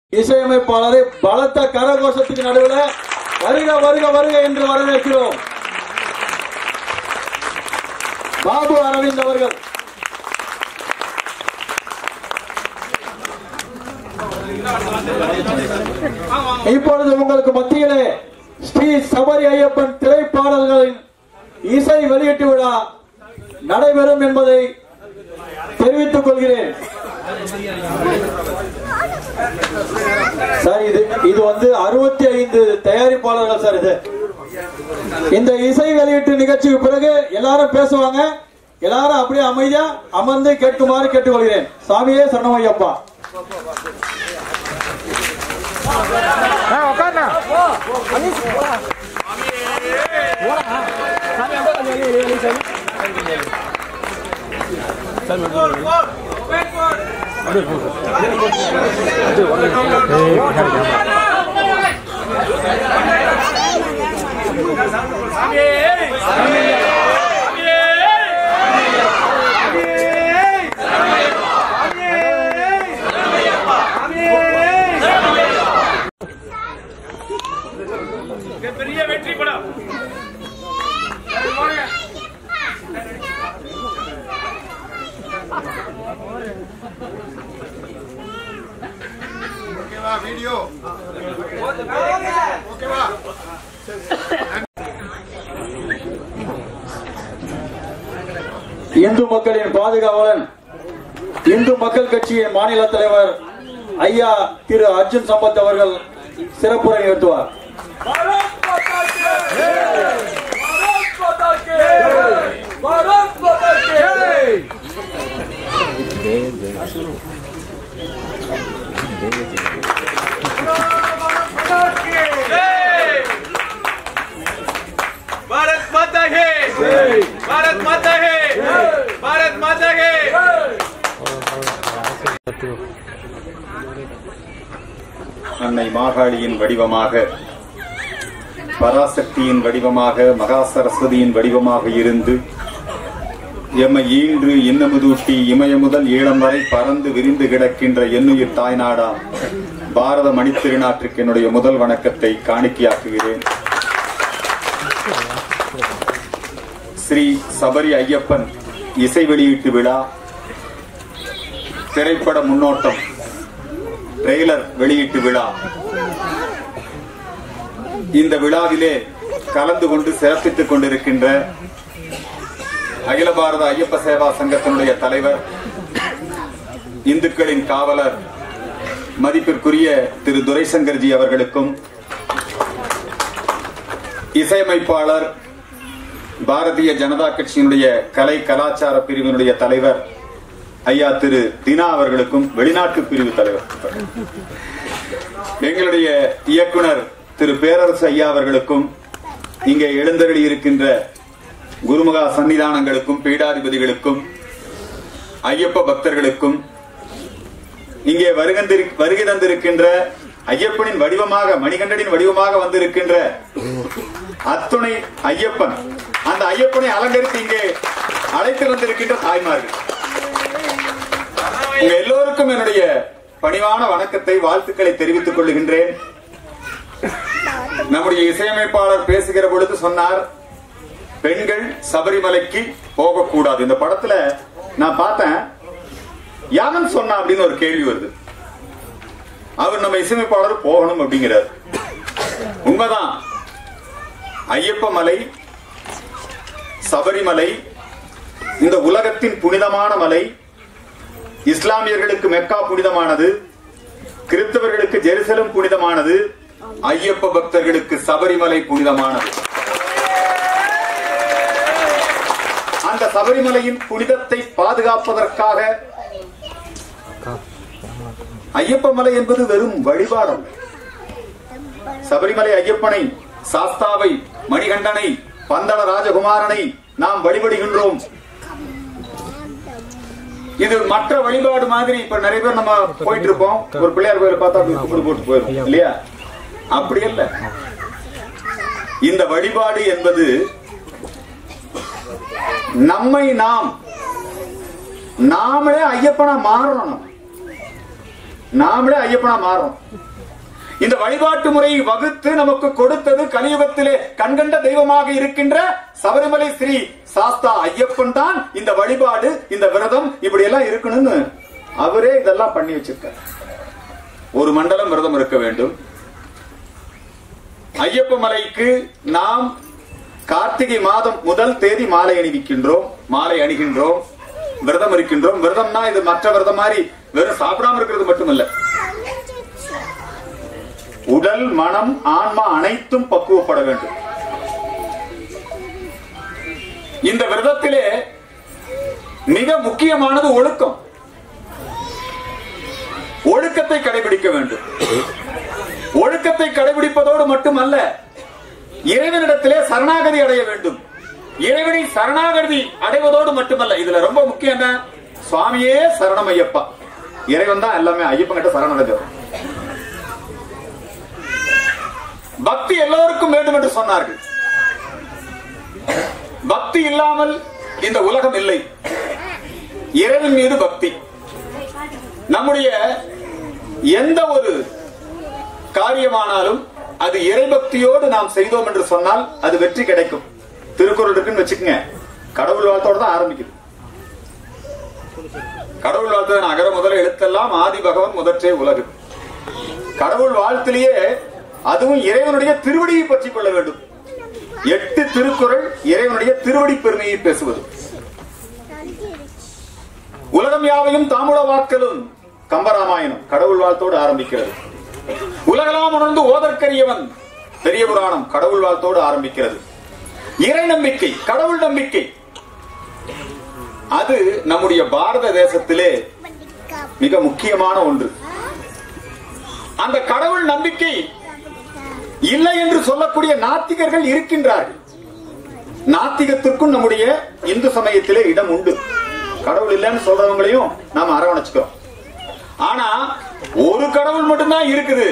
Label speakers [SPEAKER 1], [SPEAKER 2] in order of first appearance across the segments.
[SPEAKER 1] இசையமைப்பாளரை பலத்த கரகோஷத்துக்கு நடுவில் வருக வருக வருக என்று வரவேற்கிறோம் பாபு அரவிந்த் அவர்கள் இப்பொழுது உங்களுக்கு மத்தியிலே ஸ்ரீ சபரி ஐயப்பன் திரைப்பாடல்களின் இசை வெளியீட்டு விழா நடைபெறும் என்பதை தெரிவித்துக் கொள்கிறேன் சார் இது இது வந்து அறுபத்தி ஐந்து தயாரிப்பாளர்கள் சார் இது இந்த இசை வெளியீட்டு நிகழ்ச்சிக்கு பிறகு எல்லாரும் பேசுவாங்க எல்லாரும் அப்படியே அமைதியா அமர்ந்து கேட்குமாறு கேட்டுக்கொள்கிறேன் சாமியே சரணமையப்பா
[SPEAKER 2] பெரிய வெற்றி படம்
[SPEAKER 3] ஓகேவா வீடியோ ஓகேவா
[SPEAKER 1] இந்து மக்களின் பாதுகாவலன் இந்து மக்கள் கட்சியின் மாநில தலைவர் ஐயா திரு அர்ஜுன் சம்பத் அவர்கள் சிறப்புரை நிகழ்த்துவார்
[SPEAKER 2] भारत माता है भारत माता है भारत माता है
[SPEAKER 3] அன்னை மாகாளியின் வடிவமாக பராசக்தியின் வடிவமாக மகா சரஸ்வதியின் வடிவமாக இருந்து எம்மை ஈன்று இன்னமுதூட்டி இமய முதல் ஈழம் வரை பறந்து விரிந்து கிடக்கின்ற என்னுயிர் தாய்நாடாம் பாரத மணித்திருநாட்டுக்கு என்னுடைய முதல் வணக்கத்தை காணிக்கையாக்குகிறேன் ஸ்ரீ சபரி ஐயப்பன் இசை வெளியீட்டு விழா திரைப்பட முன்னோட்டம் ட்ரெய்லர் வெளியீட்டு விழா இந்த விழாவிலே கலந்து கொண்டு சிறப்பித்துக் கொண்டிருக்கின்ற அகில பாரத ஐயப்ப சேவா சங்கத்தினுடைய தலைவர் இந்துக்களின் காவலர் மதிப்பிற்குரிய திரு துரைசங்கர்ஜி அவர்களுக்கும் இசையமைப்பாளர் பாரதிய ஜனதா கட்சியினுடைய கலை கலாச்சார பிரிவினுடைய தலைவர் ஐயா திரு தினா அவர்களுக்கும் வெளிநாட்டு பிரிவு தலைவர் எங்களுடைய இயக்குனர் திரு பேரரசு ஐயா அவர்களுக்கும் இங்கே எழுந்தருளி இருக்கின்ற குருமுகா சன்னிதானங்களுக்கும் பீடாதிபதிகளுக்கும் ஐயப்ப பக்தர்களுக்கும் இங்கே வருகந்திரு வருகை தந்திருக்கின்ற ஐயப்பனின் வடிவமாக மணிகண்டனின் வடிவமாக வந்திருக்கின்ற அத்துணை ஐயப்பன் அந்த ஐயப்பனை அலங்கரித்து இங்கே அழைத்து வந்திருக்கின்ற தாய்மார்கள் உங்க எல்லோருக்கும் என்னுடைய பணிவான வணக்கத்தை வாழ்த்துக்களை தெரிவித்துக் கொள்கின்றேன் நம்முடைய இசையமைப்பாளர் பேசுகிற பொழுது சொன்னார் பெண்கள் சபரிமலைக்கு போகக்கூடாது இந்த படத்துல நான் பார்த்தேன் யாவன் சொன்னா அப்படின்னு ஒரு கேள்வி வருது அவர் நம்ம இசையமைப்பாளர் போகணும் அப்படிங்கிறார் உண்மைதான் ஐயப்ப மலை சபரிமலை இந்த உலகத்தின் புனிதமான மலை இஸ்லாமியர்களுக்கு மெக்கா புனிதமானது கிறிஸ்தவர்களுக்கு ஜெருசலம் புனிதமானது ஐயப்ப பக்தர்களுக்கு சபரிமலை புனிதமானது அந்த சபரிமலையின் புனிதத்தை பாதுகாப்பதற்காக ஐயப்ப மலை என்பது வெறும் வழிபாடல்ல சபரிமலை ஐயப்பனை சாஸ்தாவை மணிகண்டனை பந்தள ராஜகுமாரனை நாம் வழிபடுகின்றோம் இது மற்ற வழிபாடு மாதிரி இப்ப நிறைய பேர் நம்ம போயிட்டு இருப்போம் ஒரு பிள்ளையார் கோயில பார்த்தா அப்படி கும்பிடு போட்டு போயிடும் இல்லையா அப்படி இல்ல இந்த வழிபாடு என்பது நம்மை நாம் நாமளே ஐயப்பனா மாறணும் நம்ம. நாமளே ஐயப்பனா மாறுறோம் இந்த வழிபாட்டு முறையை வகுத்து நமக்கு கொடுத்தது கலியுகத்திலே கண்கண்ட தெய்வமாக இருக்கின்ற சபரிமலை ஸ்ரீ சாஸ்தா ஐயப்பன் தான் இந்த வழிபாடு இந்த விரதம் இப்படி எல்லாம் இருக்கணும்னு அவரே இதெல்லாம் பண்ணி வச்சிருக்கார் ஒரு மண்டலம் விரதம் இருக்க வேண்டும் ஐயப்ப மலைக்கு நாம் கார்த்திகை மாதம் முதல் தேதி மாலை அணிவிக்கின்றோம் மாலை அணிகின்றோம் விரதம் இருக்கின்றோம் விரதம்னா இது மற்ற விரதம் மாதிரி வெறும் சாப்பிடாம இருக்கிறது மட்டுமல்ல உடல் மனம் ஆன்மா அனைத்தும் பக்குவப்பட வேண்டும் இந்த விரதத்திலே மிக முக்கியமானது ஒழுக்கம் ஒழுக்கத்தை கடைபிடிக்க வேண்டும் ஒழுக்கத்தை கடைபிடிப்பதோடு மட்டுமல்ல இறைவனிடத்திலே சரணாகதி அடைய வேண்டும் இறைவனை சரணாகதி அடைவதோடு மட்டுமல்ல இதுல ரொம்ப முக்கியம் என்ன சுவாமியே சரணம் ஐயப்பா இறைவன் தான் எல்லாமே ஐயப்பன் கிட்ட சரணடைஞ்சவர் பக்தி எல்லோருக்கும் வேண்டும் என்று சொன்னார்கள் பக்தி இல்லாமல் இந்த உலகம் இல்லை இறைவன் மீது பக்தி நம்முடைய எந்த ஒரு காரியமானாலும் அது இறைபக்தியோடு நாம் செய்தோம் என்று சொன்னால் அது வெற்றி கிடைக்கும் திருக்குறள் இருக்குன்னு வச்சுக்கோங்க கடவுள் வாழ்த்தோட தான் ஆரம்பிக்குது கடவுள் வாழ்த்து அகர முதல எழுத்தெல்லாம் ஆதி பகவன் முதற்றே உலகு கடவுள் வாழ்த்திலேயே அதுவும் இறைவனுடைய திருவடியை பற்றி கொள்ள வேண்டும் எட்டு திருக்குறள் இறைவனுடைய திருவடி பெருமையை பேசுவது உலகம் யாவையும் தாமுல வாக்கலும் கம்பராமாயணம் கடவுள் வாழ்த்தோடு ஆரம்பிக்கிறது உலகலாம் உணர்ந்து ஓதற்கரியவன் பெரிய புராணம் கடவுள் வாழ்த்தோடு ஆரம்பிக்கிறது இறை நம்பிக்கை கடவுள் நம்பிக்கை அது நம்முடைய பாரத தேசத்திலே மிக முக்கியமான ஒன்று அந்த கடவுள் நம்பிக்கை இல்லை என்று சொல்லக்கூடிய நாத்திகர்கள் இருக்கின்றார்கள் நாத்திகத்திற்கும் நம்முடைய இந்து சமயத்திலே இடம் உண்டு கடவுள் இல்லைன்னு சொல்றவங்களையும் நாம அரவணைச்சுக்கிறோம் ஆனா ஒரு கடவுள் மட்டும்தான் இருக்குது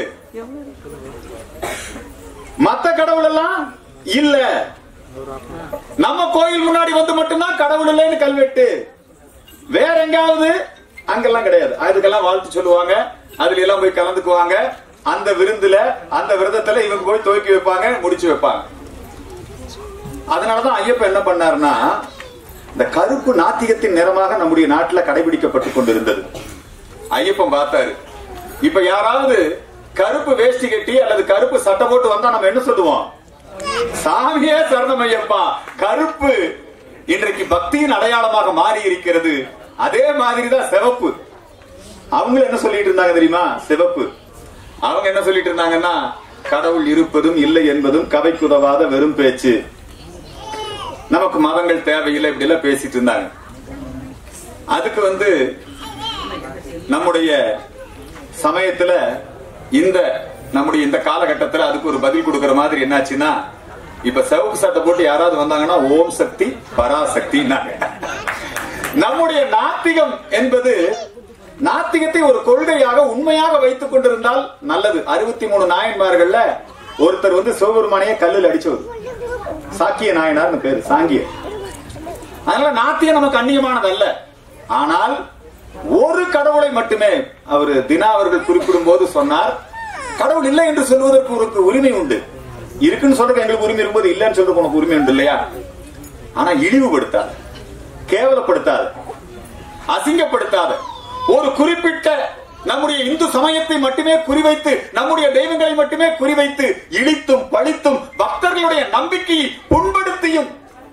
[SPEAKER 3] மத்த கடவுள் எல்லாம் இல்ல நம்ம கோயில் முன்னாடி வந்து மட்டும்தான் கடவுள் இல்லைன்னு கல்வெட்டு வேற எங்காவது அங்கெல்லாம் கிடையாது அதுக்கெல்லாம் வாழ்த்து சொல்லுவாங்க அதுல எல்லாம் போய் கலந்துக்குவாங்க அந்த விருந்துல அந்த விரதத்துல இவங்க போய் துவக்கி வைப்பாங்க முடிச்சு வைப்பாங்க அதனாலதான் ஐயப்பன் என்ன பண்ணாருன்னா இந்த கருப்பு நாத்திகத்தின் நிறமாக நம்முடைய நாட்டுல கடைபிடிக்கப்பட்டு கொண்டிருந்தது ஐயப்பன் பார்த்தாரு இப்ப யாராவது கருப்பு வேஷ்டி கட்டி அல்லது கருப்பு சட்டை போட்டு வந்தா நம்ம என்ன சொல்லுவோம் சாமியே சரணம் ஐயப்பா கருப்பு இன்றைக்கு பக்தியின் அடையாளமாக மாறி இருக்கிறது அதே மாதிரிதான் சிவப்பு அவங்க என்ன சொல்லிட்டு இருந்தாங்க தெரியுமா சிவப்பு அவங்க என்ன சொல்லிட்டு இருந்தாங்கன்னா கடவுள் இருப்பதும் இல்லை என்பதும் கவைக்குதவாத வெறும் பேச்சு நமக்கு மதங்கள் தேவையில்லை இப்படி எல்லாம் பேசிட்டு இருந்தாங்க அதுக்கு வந்து நம்முடைய சமயத்துல இந்த நம்முடைய இந்த காலகட்டத்துல அதுக்கு ஒரு பதில் கொடுக்கிற மாதிரி என்னாச்சுன்னா இப்ப சிவப்பு சட்டை போட்டு யாராவது வந்தாங்கன்னா ஓம் சக்தி பராசக்தி நம்முடைய நாத்திகம் என்பது நாத்திகத்தை ஒரு கொள்கையாக உண்மையாக வைத்துக் கொண்டிருந்தால் நல்லது அறுபத்தி மூணு நாயன்மார்கள்ல ஒருத்தர் வந்து சிவபெருமானையே கல்லில் அடிச்சவர் சாக்கிய நாயனார்னு பேரு சாங்கிய அதனால நாத்தியம் நமக்கு அந்நியமானது அல்ல ஆனால் ஒரு கடவுளை மட்டுமே அவர் தினா அவர்கள் குறிப்பிடும் போது சொன்னார் கடவுள் இல்லை என்று சொல்வதற்கு ஒரு உரிமை உண்டு இருக்குன்னு சொல்றதுக்கு எங்களுக்கு உரிமை இருக்கும்போது இல்லைன்னு சொல்றதுக்கு உனக்கு உரிமை உண்டு இல்லையா ஆனா இழிவுபடுத்தாது கேவலப்படுத்தாது அசிங்கப்படுத்தாத ஒரு குறிப்பிட்ட நம்முடைய இந்து சமயத்தை மட்டுமே குறிவைத்து நம்முடைய தெய்வங்களை மட்டுமே குறிவைத்து இழித்தும் பழித்தும் பக்தர்களுடைய நம்பிக்கையை புண்படுத்தியும்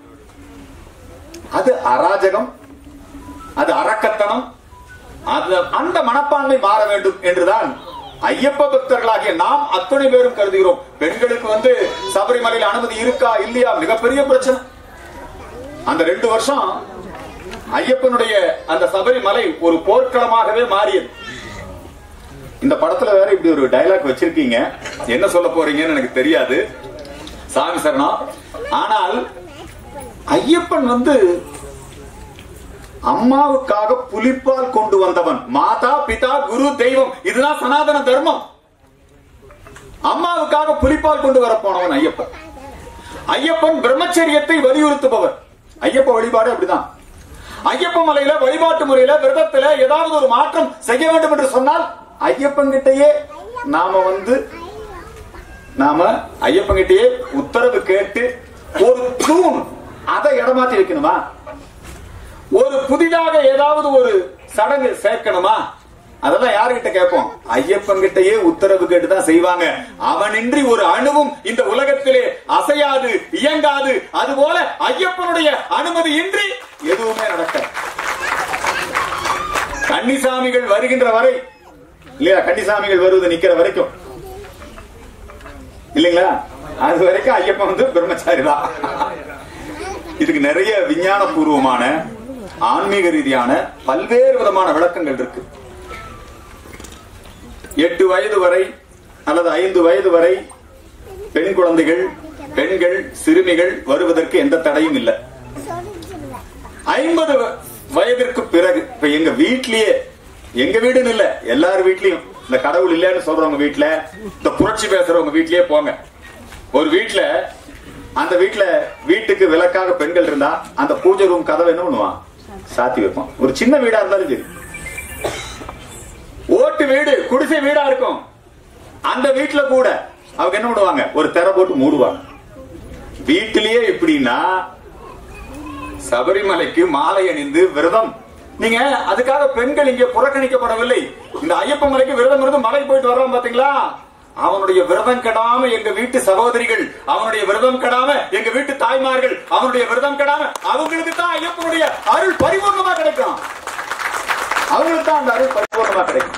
[SPEAKER 3] அது அராஜகம் அது அரக்கத்தனம் அது அந்த மனப்பான்மை மாற வேண்டும் என்றுதான் ஐயப்ப பக்தர்களாகிய நாம் அத்துணை பேரும் கருதுகிறோம் பெண்களுக்கு வந்து சபரிமலையில் அனுமதி இருக்கா இல்லையா மிகப்பெரிய பிரச்சனை அந்த ரெண்டு வருஷம் ஐயப்பனுடைய அந்த சபரிமலை ஒரு போர்க்களமாகவே மாறியது இந்த படத்துல வேற இப்படி ஒரு டைலாக் வச்சிருக்கீங்க என்ன சொல்ல போறீங்கன்னு எனக்கு தெரியாது சாமி சரணம் ஆனால் ஐயப்பன் வந்து அம்மாவுக்காக புலிப்பால் கொண்டு வந்தவன் மாதா பிதா குரு தெய்வம் இதுதான் சனாதன தர்மம் அம்மாவுக்காக புலிப்பால் கொண்டு வர போனவன் ஐயப்பன் ஐயப்பன் பிரம்மச்சரியத்தை வலியுறுத்துபவர் ஐயப்ப வழிபாடு அப்படிதான் ஐயப்ப மலையில வழிபாட்டு முறையில விரதத்துல ஏதாவது ஒரு மாற்றம் செய்ய வேண்டும் என்று சொன்னால் ஐயப்பன்கிட்டயே நாம வந்து நாம ஐயப்பன்கிட்டயே உத்தரவு கேட்டு ஒரு தூண் அதை இடமாத்தி வைக்கணுமா ஒரு புதிதாக ஏதாவது ஒரு சடங்கு சேர்க்கணுமா அதெல்லாம் யாருகிட்ட கேட்போம் ஐயப்பன் கிட்டயே உத்தரவு கேட்டுதான் செய்வாங்க அவனின்றி ஒரு அணுவும் இந்த உலகத்திலே அசையாது இயங்காது அதுபோல ஐயப்பனுடைய அனுமதி இன்றி எதுவுமே நடக்க கன்னிசாமிகள் வருகின்ற வரை இல்லையா கன்னிசாமிகள் வருவது நிக்கிற வரைக்கும் இல்லைங்களா அது வரைக்கும் ஐயப்பன் வந்து பிரம்மச்சாரி தான் இதுக்கு நிறைய விஞ்ஞான பூர்வமான ஆன்மீக ரீதியான பல்வேறு விதமான விளக்கங்கள் இருக்கு எட்டு வயது வரை அல்லது ஐந்து வயது வரை பெண் குழந்தைகள் பெண்கள் சிறுமிகள் வருவதற்கு எந்த தடையும் இல்லை ஐம்பது வயதிற்கு பிறகு இப்ப எங்க வீட்லயே எங்க வீடுன்னு இல்ல எல்லார் வீட்லயும் இந்த கடவுள் இல்லைன்னு சொல்றவங்க வீட்ல இந்த புரட்சி பேசுறவங்க வீட்லயே போங்க ஒரு வீட்ல அந்த வீட்ல வீட்டுக்கு விளக்காக பெண்கள் இருந்தா அந்த பூஜை ரூம் கதவை என்ன பண்ணுவான் சாத்தி வைப்பான் ஒரு சின்ன வீடா இருந்தாலும் சரி ஓட்டு வீடு குடிசை வீடா இருக்கும் அந்த வீட்ல கூட அவங்க என்ன பண்ணுவாங்க ஒரு திரை போட்டு மூடுவாங்க வீட்டிலேயே இப்படின்னா சபரிமலைக்கு மாலை அணிந்து விரதம் நீங்க அதுக்காக பெண்கள் இங்கே புறக்கணிக்கப்படவில்லை இந்த ஐயப்ப மலைக்கு விரதம் இருந்து மலை போயிட்டு வர்றான் பாத்தீங்களா அவனுடைய விரதம் கெடாம எங்க வீட்டு சகோதரிகள் அவனுடைய விரதம் கெடாம எங்க வீட்டு தாய்மார்கள் அவனுடைய விரதம் கெடாம அவங்களுக்கு தான் ஐயப்பனுடைய அருள் பரிபூர்ணமா கிடைக்கும் அவங்களுக்கு தான் அந்த அருள் பரிபூர்ணமா கிடைக்கும்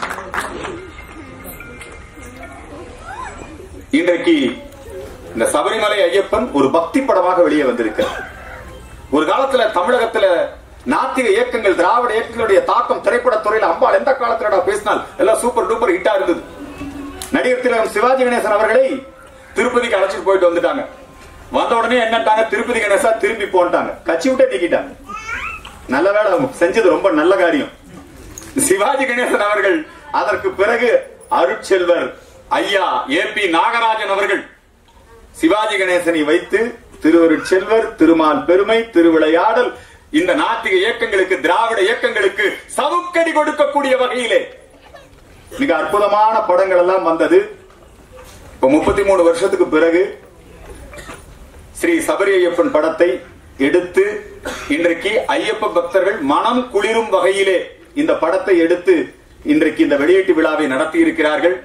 [SPEAKER 3] இன்றைக்கு இந்த சபரிமலை ஐயப்பன் ஒரு பக்தி படமாக வெளியே வந்திருக்கிறார் ஒரு காலத்துல தமிழகத்துல நாத்திக இயக்கங்கள் திராவிட இயக்கங்களுடைய தாக்கம் திரைப்பட துறையில அம்பாள் எந்த காலத்துல பேசினால் எல்லாம் சூப்பர் டூப்பர் ஹிட்டா இருந்தது நடிகர் திலகம் சிவாஜி கணேசன் அவர்களை திருப்பதிக்கு அழைச்சிட்டு போயிட்டு வந்துட்டாங்க வந்த உடனே என்னட்டாங்க திருப்பதி கணேசா திரும்பி போன்ட்டாங்க கட்சி விட்டே நீக்கிட்டாங்க நல்ல வேலை அவங்க செஞ்சது ரொம்ப நல்ல காரியம் சிவாஜி கணேசன் அவர்கள் அதற்கு பிறகு அருட்செல்வர் ஐயா ஏ பி நாகராஜன் அவர்கள் சிவாஜி கணேசனை வைத்து திருவருட்செல்வர் திருமால் பெருமை திருவிளையாடல் இந்த நாத்திக இயக்கங்களுக்கு திராவிட இயக்கங்களுக்கு சவுக்கடி கொடுக்கக்கூடிய வகையிலே மிக அற்புதமான படங்கள் எல்லாம் வந்தது இப்ப முப்பத்தி மூணு வருஷத்துக்கு பிறகு ஸ்ரீ சபரி ஐயப்பன் படத்தை எடுத்து இன்றைக்கு ஐயப்ப பக்தர்கள் மனம் குளிரும் வகையிலே இந்த படத்தை எடுத்து இன்றைக்கு இந்த வெளியீட்டு விழாவை நடத்தி இருக்கிறார்கள்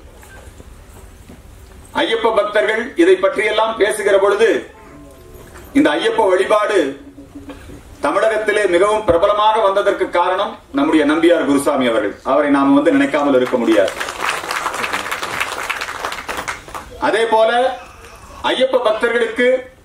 [SPEAKER 3] ஐயப்ப பக்தர்கள் இதை பற்றியெல்லாம் பேசுகிற பொழுது இந்த ஐயப்ப வழிபாடு தமிழகத்திலே மிகவும் பிரபலமாக வந்ததற்கு காரணம் நம்முடைய நம்பியார் குருசாமி அவர்கள் அவரை நாம் வந்து நினைக்காமல் இருக்க முடியாது அதே போல ஐயப்ப பக்தர்களுக்கு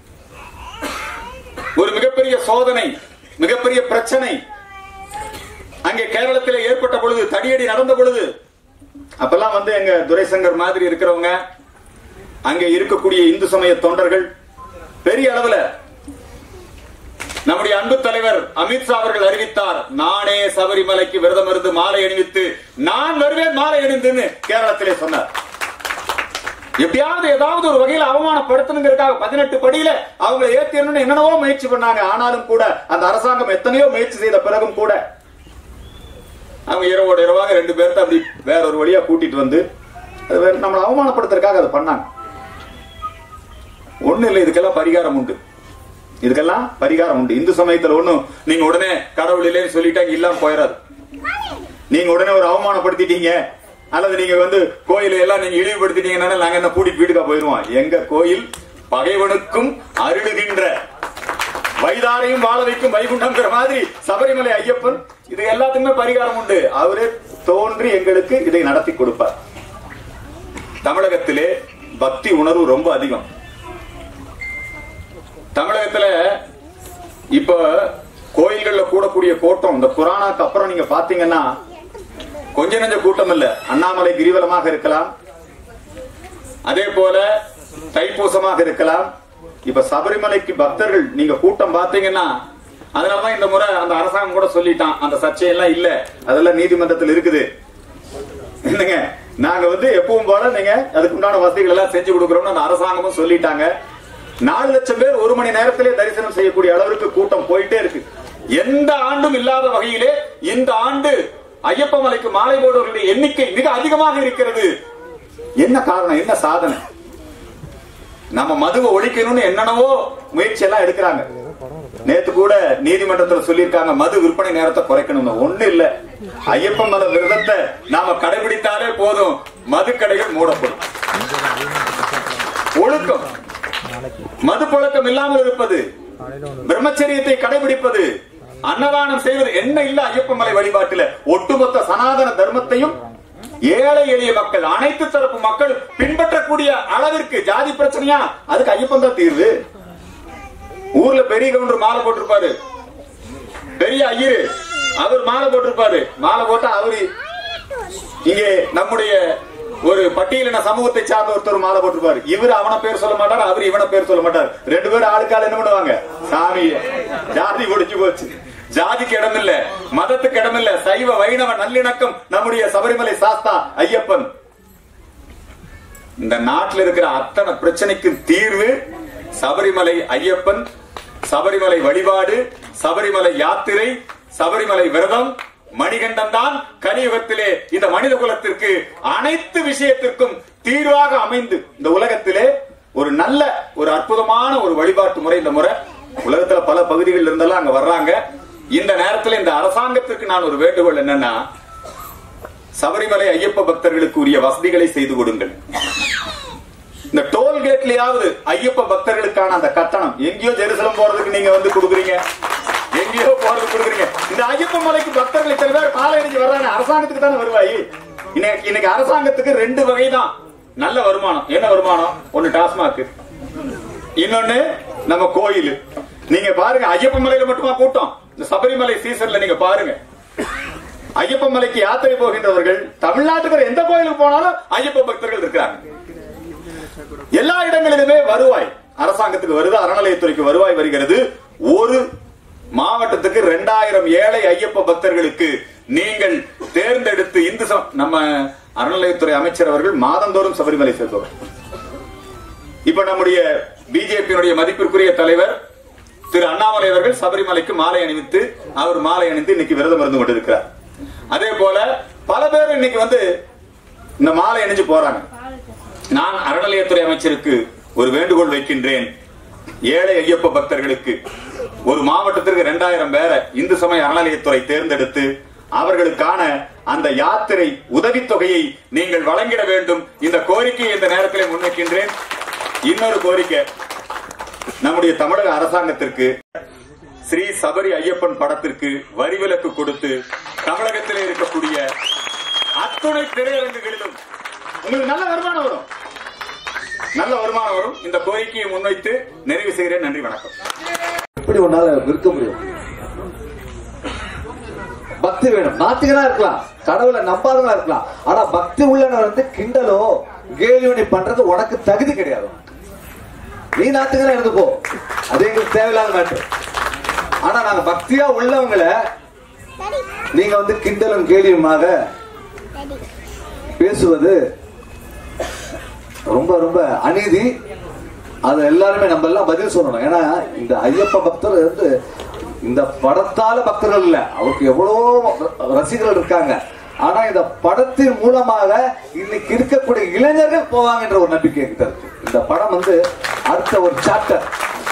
[SPEAKER 3] ஒரு மிகப்பெரிய சோதனை மிகப்பெரிய பிரச்சனை அங்கே கேரளத்திலே ஏற்பட்ட பொழுது தடியடி நடந்த பொழுது அப்பெல்லாம் வந்து எங்க துரைசங்கர் மாதிரி இருக்கிறவங்க அங்கே இருக்கக்கூடிய இந்து சமய தொண்டர்கள் பெரிய அளவுல நம்முடைய அன்பு தலைவர் அமித்ஷா அவர்கள் அறிவித்தார் நானே சபரிமலைக்கு விரதம் இருந்து மாலை அணிவித்து நான் வருவேன் மாலை அணிந்துன்னு கேரளத்திலே சொன்னார் எப்படியாவது ஏதாவது ஒரு வகையில் அவமானப்படுத்தணுங்கிறதுக்காக பதினெட்டு படியில அவங்களை ஏத்திடணும்னு என்னென்னவோ முயற்சி பண்ணாங்க ஆனாலும் கூட அந்த அரசாங்கம் எத்தனையோ முயற்சி செய்த பிறகும் கூட அவங்க இரவோட இரவாக ரெண்டு பேர்த்த அப்படி வேற ஒரு வழியா கூட்டிட்டு வந்து அது வேற- நம்மளை அவமானப்படுத்துறதுக்காக அதை பண்ணாங்க ஒண்ணு இல்லை இதுக்கெல்லாம் பரிகாரம் உண்டு இதுக்கெல்லாம் பரிகாரம் உண்டு இந்து சமயத்துல ஒண்ணும் நீங்க உடனே கடவுள் இல்லைன்னு சொல்லிட்டாங்க இல்லாம போயிடாது நீங்க உடனே ஒரு அவமானப்படுத்திட்டீங்க அல்லது நீங்க வந்து கோயிலை எல்லாம் நீங்க இழிவுபடுத்திட்டீங்கன்னா நாங்க என்ன கூட்டிட்டு வீட்டுக்கா போயிருவோம் எங்க கோயில் பகைவனுக்கும் அருளுகின்ற வைதாரையும் வாழ வைக்கும் வைகுண்டம்ங்கிற மாதிரி சபரிமலை ஐயப்பன் இது எல்லாத்துக்குமே பரிகாரம் உண்டு அவரே தோன்றி எங்களுக்கு இதை நடத்தி கொடுப்பார் தமிழகத்திலே பக்தி உணர்வு ரொம்ப அதிகம் தமிழகத்துல இப்ப கோயில்கள்ல கூடக்கூடிய கூட்டம் இந்த புராணாக்கு அப்புறம் நீங்க பாத்தீங்கன்னா கொஞ்ச நெஞ்ச கூட்டம் இல்ல அண்ணாமலை கிரிவலமாக இருக்கலாம் அதே போல தைப்பூசமாக இருக்கலாம் இப்ப சபரிமலைக்கு பக்தர்கள் நீங்க கூட்டம் பாத்தீங்கன்னா அதனாலதான் இந்த முறை அந்த அரசாங்கம் கூட சொல்லிட்டான் அந்த சர்ச்சையெல்லாம் இல்ல அதெல்லாம் நீதிமன்றத்தில் இருக்குது என்னங்க நாங்க வந்து எப்பவும் போல நீங்க அதுக்கு உண்டான வசதிகள் எல்லாம் செஞ்சு கொடுக்கறோம்னு அந்த அரசாங்கமும் சொல்லிட்டாங்க நாலு லட்சம் பேர் ஒரு மணி நேரத்திலே தரிசனம் செய்யக்கூடிய அளவிற்கு கூட்டம் போயிட்டே இருக்கு எந்த ஆண்டும் இல்லாத வகையிலே இந்த ஆண்டு ஐயப்ப மலைக்கு மாலை போடுவர்களுடைய எண்ணிக்கை மிக அதிகமாக இருக்கிறது என்ன காரணம் என்ன சாதனை நம்ம மதுவை ஒழிக்கணும்னு என்னென்னவோ முயற்சி எல்லாம் எடுக்கிறாங்க நேத்து கூட நீதிமன்றத்துல சொல்லியிருக்காங்க மது விற்பனை நேரத்தை குறைக்கணும் ஒண்ணு இல்ல ஐயப்பன் மத விரதத்தை நாம கடைபிடித்தாலே போதும் மது கடைகள் மூடப்படும் ஒழுக்கம் மது பழக்கம் இல்லாமல் இருப்பது பிரம்மச்சரியத்தை கடைபிடிப்பது அன்னதானம் செய்வது என்ன இல்ல ஐயப்ப மலை வழிபாட்டுல ஒட்டுமொத்த சனாதன தர்மத்தையும் ஏழை எளிய மக்கள் அனைத்து தரப்பு மக்கள் பின்பற்றக்கூடிய அளவிற்கு ஜாதி பிரச்சனையா அதுக்கு ஐயப்பன் தான் தீர்வு ஊர்ல பெரிய கவுண்டர் மாலை போட்டிருப்பாரு பெரிய ஐயரு அவர் மாலை போட்டிருப்பாரு மாலை போட்டா அவரு இங்கே நம்முடைய ஒரு பட்டியலின சமூகத்தை சார்ந்த ஒருத்தர் மாலை போட்டிருப்பாரு இவர் அவன பேர் சொல்ல மாட்டார் அவர் இவன பேர் சொல்ல மாட்டார் ரெண்டு பேரும் ஆளுக்கால என்ன பண்ணுவாங்க சாமி ஜாதி ஒடிச்சு போச்சு ஜாதிக்கு இடம் இல்ல மதத்துக்கு இடம் இல்ல சைவ வைணவ நல்லிணக்கம் நம்முடைய சபரிமலை சாஸ்தா ஐயப்பன் இந்த நாட்டில் இருக்கிற அத்தனை பிரச்சனைக்கு தீர்வு சபரிமலை ஐயப்பன் சபரிமலை வழிபாடு சபரிமலை யாத்திரை சபரிமலை விரதம் மணிகண்டன் தான் கலியுகத்திலே இந்த மனித குலத்திற்கு அனைத்து விஷயத்திற்கும் தீர்வாக அமைந்து இந்த உலகத்திலே ஒரு நல்ல ஒரு அற்புதமான ஒரு வழிபாட்டு முறை இந்த முறை உலகத்துல பல பகுதிகளில் இருந்தெல்லாம் அங்க வர்றாங்க இந்த நேரத்தில் இந்த அரசாங்கத்திற்கு நான் ஒரு வேண்டுகோள் என்னன்னா சபரிமலை ஐயப்ப பக்தர்களுக்கு உரிய வசதிகளை செய்து கொடுங்கள் இந்த டோல் கேட்லயாவது ஐயப்ப பக்தர்களுக்கான அந்த கட்டணம் எங்கேயோ ஜெருசலம் போறதுக்கு நீங்க வந்து கொடுக்குறீங்க எங்கேயோ போறதுக்கு கொடுக்குறீங்க இந்த ஐயப்ப மலைக்கு பக்தர்கள் இத்தனை பேர் காலை அணிஞ்சு வர்றாங்க அரசாங்கத்துக்கு தானே வருவாய் இன்னைக்கு இன்னைக்கு அரசாங்கத்துக்கு ரெண்டு வகை தான் நல்ல வருமானம் என்ன வருமானம் ஒன்னு டாஸ்மாக் இன்னொன்னு நம்ம கோயில் நீங்க பாருங்க ஐயப்ப மலையில மட்டுமா கூட்டம் இந்த சபரிமலை சீசன்ல நீங்க பாருங்க ஐயப்ப மலைக்கு யாத்திரை போகின்றவர்கள் தமிழ்நாட்டுக்கு எந்த கோயிலுக்கு போனாலும் ஐயப்ப பக்தர்கள் இருக்கிறாங்க எல்லா இடங்களிலுமே வருவாய் அரசாங்கத்துக்கு வருது அறநிலையத்துறைக்கு வருவாய் வருகிறது ஒரு மாவட்டத்துக்கு ரெண்டாயிரம் ஏழை ஐயப்ப பக்தர்களுக்கு நீங்கள் தேர்ந்தெடுத்து இந்து சம- நம்ம அறநிலையத்துறை அமைச்சர் அவர்கள் மாதந்தோறும் சபரிமலை செல்பவர் இப்ப நம்முடைய பிஜேபியினுடைய மதிப்பிற்குரிய தலைவர் திரு அண்ணாமலை அவர்கள் சபரிமலைக்கு மாலை அணிவித்து அவர் மாலை அணிந்து இன்னைக்கு விரதம் இருந்து கொண்டிருக்கிறார் அதே போல பல பேர் இன்னைக்கு வந்து இந்த மாலை அணிஞ்சு போறாங்க நான் அறநிலையத்துறை அமைச்சருக்கு ஒரு வேண்டுகோள் வைக்கின்றேன் ஏழை ஐயப்ப பக்தர்களுக்கு ஒரு மாவட்டத்திற்கு இரண்டாயிரம் பேரை இந்து சமய அறநிலையத்துறை தேர்ந்தெடுத்து அவர்களுக்கான அந்த யாத்திரை உதவித்தொகையை நீங்கள் வழங்கிட வேண்டும் இந்த கோரிக்கையை இந்த நேரத்தில் முன்வைக்கின்றேன் இன்னொரு கோரிக்கை நம்முடைய தமிழக அரசாங்கத்திற்கு ஸ்ரீ சபரி ஐயப்பன் படத்திற்கு வரி விலக்கு கொடுத்து தமிழகத்திலே இருக்கக்கூடிய அத்துணை திரையரங்குகளிலும் உங்களுக்கு நல்ல வருமானம் வரும் நல்ல வருமானம் வரும் இந்த கோரிக்கையை முன்வைத்து நிறைவு செய்கிறேன் நன்றி வணக்கம்
[SPEAKER 4] எப்படி உன்னால விற்க முடியும் பக்தி வேணும் நாத்திகனா இருக்கலாம் கடவுளை நம்பாதவனா இருக்கலாம் ஆனா பக்தி உள்ளவன் வந்து கிண்டலோ கேலியோ நீ பண்றது உனக்கு தகுதி கிடையாது நீ நாத்திகனா இருந்துப்போ அது எங்களுக்கு தேவையில்லாத மேட்டர் ஆனா நாங்க பக்தியா உள்ளவங்களை நீங்க வந்து கிண்டலும் கேலியுமாக பேசுவது ரொம்ப ரொம்ப அநீதி அது எல்லாருமே நம்ம எல்லாம் பதில் சொல்லணும் ஏன்னா இந்த ஐயப்ப பக்தர் வந்து இந்த படத்தால பக்தர்கள் இல்ல அவருக்கு எவ்வளவோ ரசிகர்கள் இருக்காங்க ஆனா இந்த படத்தின் மூலமாக இன்னைக்கு இருக்கக்கூடிய இளைஞர்கள் போவாங்கன்ற ஒரு நம்பிக்கை என்கிட்ட இருக்கு இந்த படம் வந்து அடுத்த ஒரு சாப்டர்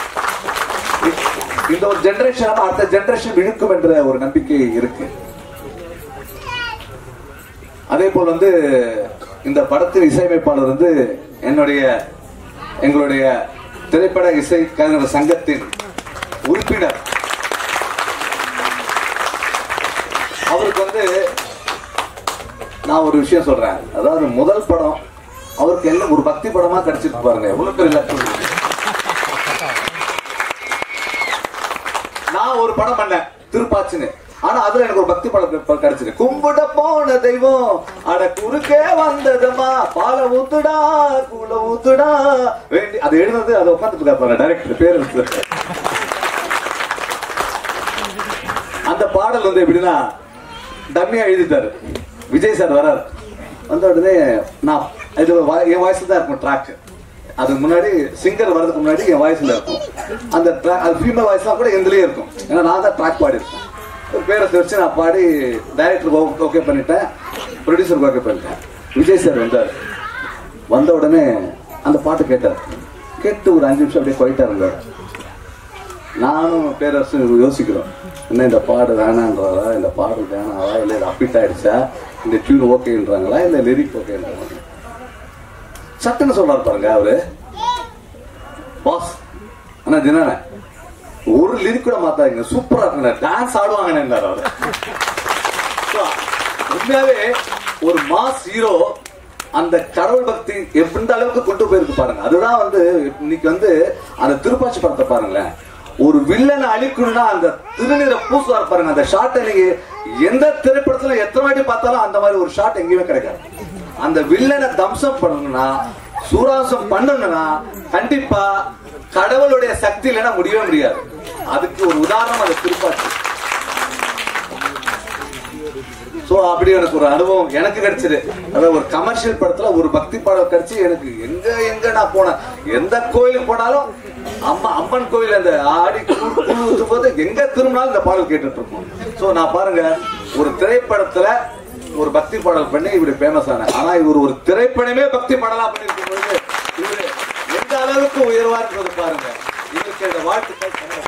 [SPEAKER 4] இந்த ஒரு ஜெனரேஷன் அடுத்த ஜெனரேஷன் இழுக்கும் என்ற ஒரு நம்பிக்கை இருக்கு அதே போல் வந்து இந்த படத்தின் இசையமைப்பாளர் வந்து என்னுடைய எங்களுடைய திரைப்பட இசை கலைஞர் சங்கத்தின் உறுப்பினர் அவருக்கு வந்து நான் ஒரு விஷயம் சொல்றேன் அதாவது முதல் படம் அவருக்கு எல்லாம் ஒரு பக்தி படமா கிடைச்சிட்டு பாருங்க எவ்வளவு பெரிய லட்சம் நான் ஒரு படம் பண்ணேன் திருப்பாச்சின்னு ஆனா அதுல எனக்கு ஒரு பக்தி படம் கிடைச்சது கும்பிட போன தெய்வம் அட குறுக்கே வந்ததம்மா பால ஊத்துடா கூல ஊத்துடா வேண்டி அது எழுதுனது அதை உட்காந்துட்டு இருக்காரு டைரக்டர் பேர் இருக்கு. அந்த பாடல் வந்து எப்படின்னா டம்மியா எழுதிட்டாரு விஜய் சார் வராரு வந்த உடனே நான் இது வா- என் வாய்ஸ் தான் இருக்கும் ட்ராக் அதுக்கு முன்னாடி சிங்கர் வர்றதுக்கு முன்னாடி என் வாய்ஸ்ல இருக்கும் அந்த track- அது ஃபீமேல் வாய்ஸ்லாம் கூட எதுலயே இருக்கும் ஏன்னா நான் தான் ட்ராக் பாடி இருக்கேன் ஒரு பேரை வச்சு நான் பாடி டைரக்டருக்கு ஓகே பண்ணிட்டேன் ப்ரொடியூசருக்கு ஓகே பண்ணிட்டேன் விஜய் சார் வந்தார் வந்த உடனே அந்த பாட்டு கேட்டார் கேட்டு ஒரு அஞ்சு நிமிஷம் அப்படியே போயிட்டா இருந்தார் நானும் பேரரசு யோசிக்கிறோம் என்ன இந்த பாடு வேணான்றாரா இந்த பாடல் வேணாவா இல்லை இது அப்பிட் ஆயிடுச்சா இந்த டியூன் ஓகேன்றாங்களா இல்லை லிரிக் ஓகேன்றாங்களா சட்டுன்னு சொல்றாரு பாருங்க அவரு பாஸ் அண்ணா தினானே ஒரு லிரிக் கூட மாத்தாதீங்க சூப்பரா இருக்குங்க டான்ஸ் ஆடுவாங்கன்னு அவரு So, உண்மையாவே ஒரு மாஸ் ஹீரோ அந்த கடவுள் பக்தி எந்த அளவுக்கு கொண்டு போயிருக்கு பாருங்க அதுதான் வந்து இன்னைக்கு வந்து அந்த திருப்பாச்சி படத்தை பாருங்களேன் ஒரு வில்லனை அழிக்கணும்னா அந்த திருநீரை பூசுவார் பாருங்க அந்த ஷாட்டை நீங்க எந்த திரைப்படத்துல எத்தனை வாட்டி பார்த்தாலும் அந்த மாதிரி ஒரு ஷாட் எங்கேயுமே கிடைக்காது அந்த வில்லனை தம்சம் பண்ணணும்னா சூராசம் பண்ணணும்னா கண்டிப்பா கடவுளுடைய சக்தி இல்லைன்னா முடியவே முடியாது அதுக்கு ஒரு உதாரணம் அந்த திருப்பாச்சி சோ அப்படி எனக்கு ஒரு அனுபவம் எனக்கு கிடைச்சது அதாவது ஒரு கமர்ஷியல் படத்துல ஒரு பக்தி பாடல் கிடைச்சு எனக்கு எங்க எங்க நான் போனேன் எந்த கோயிலுக்கு போனாலும் அம்மா அம்மன் கோயில் அந்த ஆடி குழு போது எங்க திரும்பினாலும் இந்த பாடல் கேட்டுட்டு இருப்போம் சோ நான் பாருங்க ஒரு திரைப்படத்துல ஒரு பக்தி பாடல் பண்ணி இப்படி ஃபேமஸ் ஆன ஆனா இவர் ஒரு திரைப்படமே பக்தி பாடலா பண்ணிருக்கும் பொழுது இவரு எந்த அளவுக்கு உயர்வா இருக்கிறது பாருங்க இவருக்கு இந்த வாழ்த்துக்கள் கண்டிப்பா.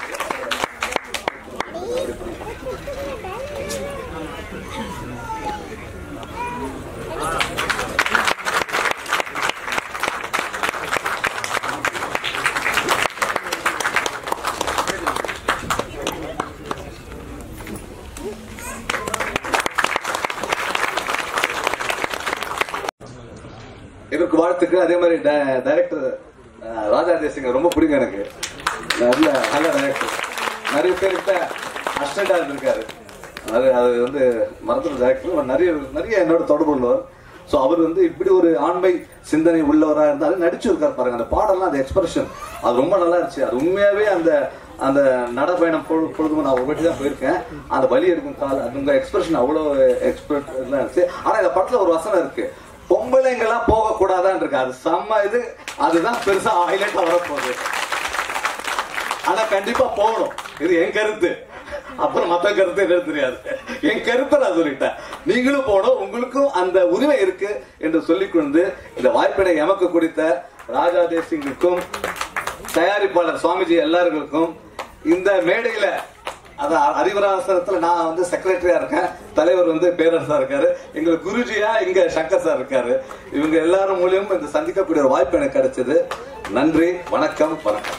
[SPEAKER 4] இவருக்கு வாழ்த்துக்கள் அதே மாதிரி டைரக்டர் ராஜா தேசிங்க ரொம்ப பிடிக்கும் எனக்கு நல்ல நல்ல டைரக்டர் நிறைய பேர்கிட்ட அசிஸ்டண்டா இருந்திருக்காரு அது அது வந்து மரத்துல டைரக்டர் நிறைய நிறைய என்னோட தொடர்பு உள்ளவர் ஸோ அவர் வந்து இப்படி ஒரு ஆண்மை சிந்தனை உள்ளவரா இருந்தாலும் நடிச்சு இருக்காரு பாருங்க அந்த பாடலாம் அந்த எக்ஸ்பிரஷன் அது ரொம்ப நல்லா இருந்துச்சு அது உண்மையாவே அந்த அந்த நடப்பயணம் பொழு- பொழுதும் நான் ஒரு வாட்டி தான் போயிருக்கேன் அந்த வலி எடுக்கும் கால் அது உங்க எக்ஸ்பிரஷன் அவ்வளவு எக்ஸ்பர்ட் இருந்துச்சு ஆனா இந்த படத்துல ஒரு வசனம் இருக்கு பொம்பளைங்கெல்லாம் போக கூடாதான் இருக்கு அது செம்ம இது அதுதான் பெருசா ஹைலைட்டா வரப்போகுது ஆனா கண்டிப்பா போகணும் இது என் கருத்து அப்புறம் மத்த கருத்து என்னன்னு தெரியாது என் கருத்தை நான் சொல்லிட்டேன் நீங்களும் போகணும் உங்களுக்கும் அந்த உரிமை இருக்கு என்று சொல்லிக் கொண்டு இந்த வாய்ப்பினை எமக்கு கொடுத்த ராஜா தேசிங்குக்கும் தயாரிப்பாளர் சுவாமிஜி எல்லாருக்கும் இந்த மேடையில அதான் அறிவராசனத்துல நான் வந்து செக்ரட்டரியா இருக்கேன் தலைவர் வந்து பேரரசா இருக்காரு எங்களுக்கு குருஜியா இங்க சங்கர் சார் இருக்காரு இவங்க எல்லாரும் மூலியமும் இந்த சந்திக்கக்கூடிய ஒரு வாய்ப்பு எனக்கு கிடைச்சது நன்றி வணக்கம் வணக்கம்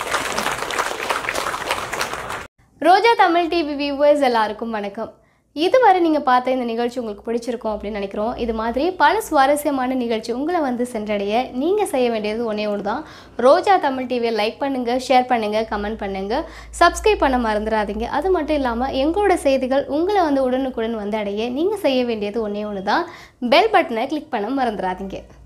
[SPEAKER 5] ரோஜா தமிழ் டிவி வியூவர்ஸ் எல்லாருக்கும் வணக்கம் இதுவரை நீங்கள் பார்த்த இந்த நிகழ்ச்சி உங்களுக்கு பிடிச்சிருக்கும் அப்படின்னு நினைக்கிறோம் இது மாதிரி பல சுவாரஸ்யமான நிகழ்ச்சி உங்களை வந்து சென்றடைய நீங்கள் செய்ய வேண்டியது ஒன்றே ஒன்று தான் ரோஜா தமிழ் டிவியை லைக் பண்ணுங்கள் ஷேர் பண்ணுங்கள் கமெண்ட் பண்ணுங்கள் சப்ஸ்கிரைப் பண்ண மறந்துடாதீங்க அது மட்டும் இல்லாமல் எங்களோட செய்திகள் உங்களை வந்து உடனுக்குடன் வந்து அடைய நீங்கள் செய்ய வேண்டியது ஒன்றே ஒன்று தான் பெல் பட்டனை கிளிக் பண்ண மறந்துடாதீங்க